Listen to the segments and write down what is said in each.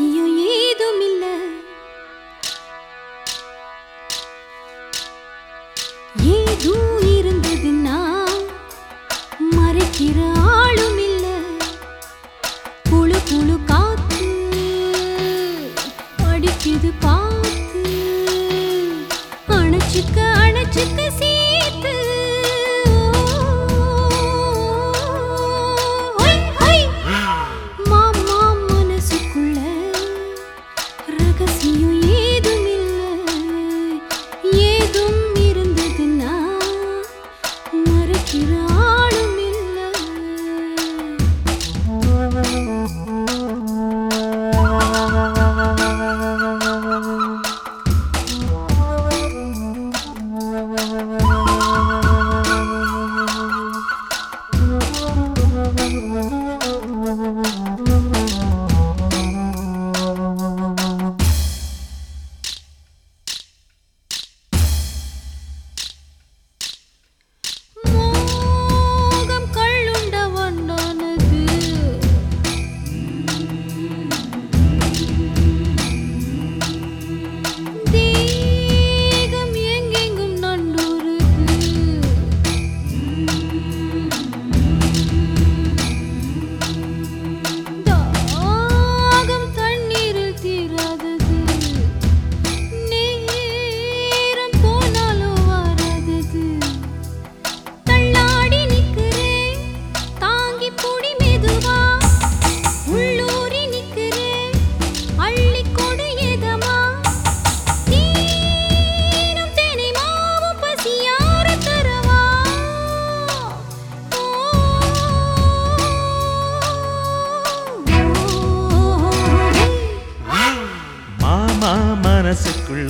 ரகசியம் ஏதும் இல்ல ஏதும் இருந்ததுன்னா மறைக்கிற ஆளும் இல்ல குழு குழு காத்து அடிக்குது பார்த்து அணைச்சுக்க அணைச்சுக்க சேர்த்து ஹொய், ஹொய். மாமா மனசுக்குள்ள ரகசியம் ஏதும் இல்ல ஏதும் இருந்ததுன்னா மறைக்கிற ஆளும் இல்ல மோகம் கள்ளுண்ட வண்டானது தேகம் எங்கெங்கும் நண்டூருது தாகம் தண்ணீரில் தீராதது நேரம் போனாலும் வராதது தள்ளாடி நிக்கிறேன் தாங்கி புடி மெதுவா உள்ளூரி நிக்கிறேன் அள்ளி கொடு எதமா நீனும் தேனை மாவும் பசியார தரவா மாமா மனசுக்குள்ள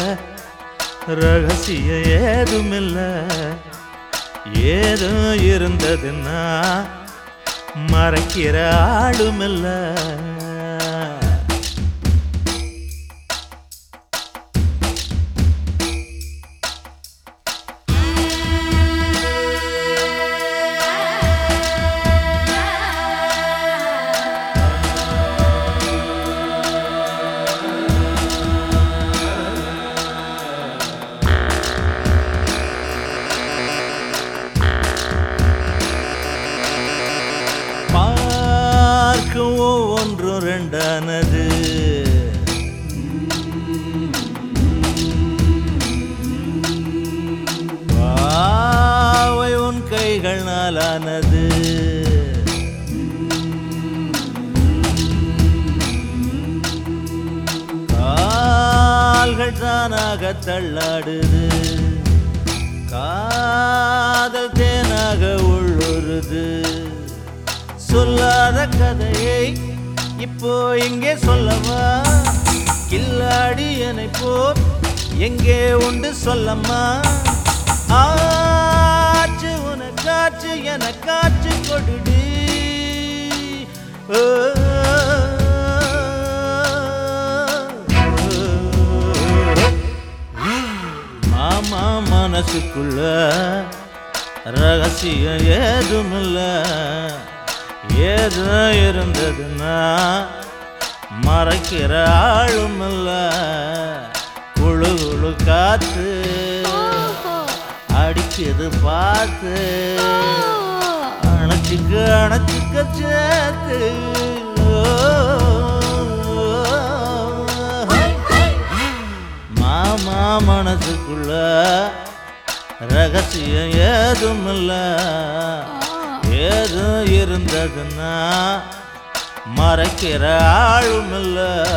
ரகசிய ஏதுமில்ல ஏதோ இருந்ததுன்னா மறைக்கிற ஆளுமில்ல பார்க்கும் ஒவ்வொன்றும் ரெண்டானது பாவை உன் கைகள் நாளானது கால்கள் தானாக தள்ளாடுது காதல் தேனாக உள்ளுருது சொல்லாத கதையை இப்போ இங்கே சொல்லவா கில்லாடி என்னை போல் எங்கே உண்டு சொல்லம்மா ஆச்சு உனக்காச்சு எனக்காச்சு கொடுடி ஓ, மாமா மனசுக்குள்ள ரகசியம் ஏதுமில்ல ஏதோ இருந்ததுன்னா மறைக்கிற ஆளும் இல்ல குழு குழு காத்து அடிக்குது பார்த்து அணைச்சிக்க அணைச்சிக்க சேர்த்து மாமா மனசுக்குள்ள ரகசியம் ஏதுமில்ல ஏதும் இருந்ததுன்னா மறைக்கிற ஆளுமில்ல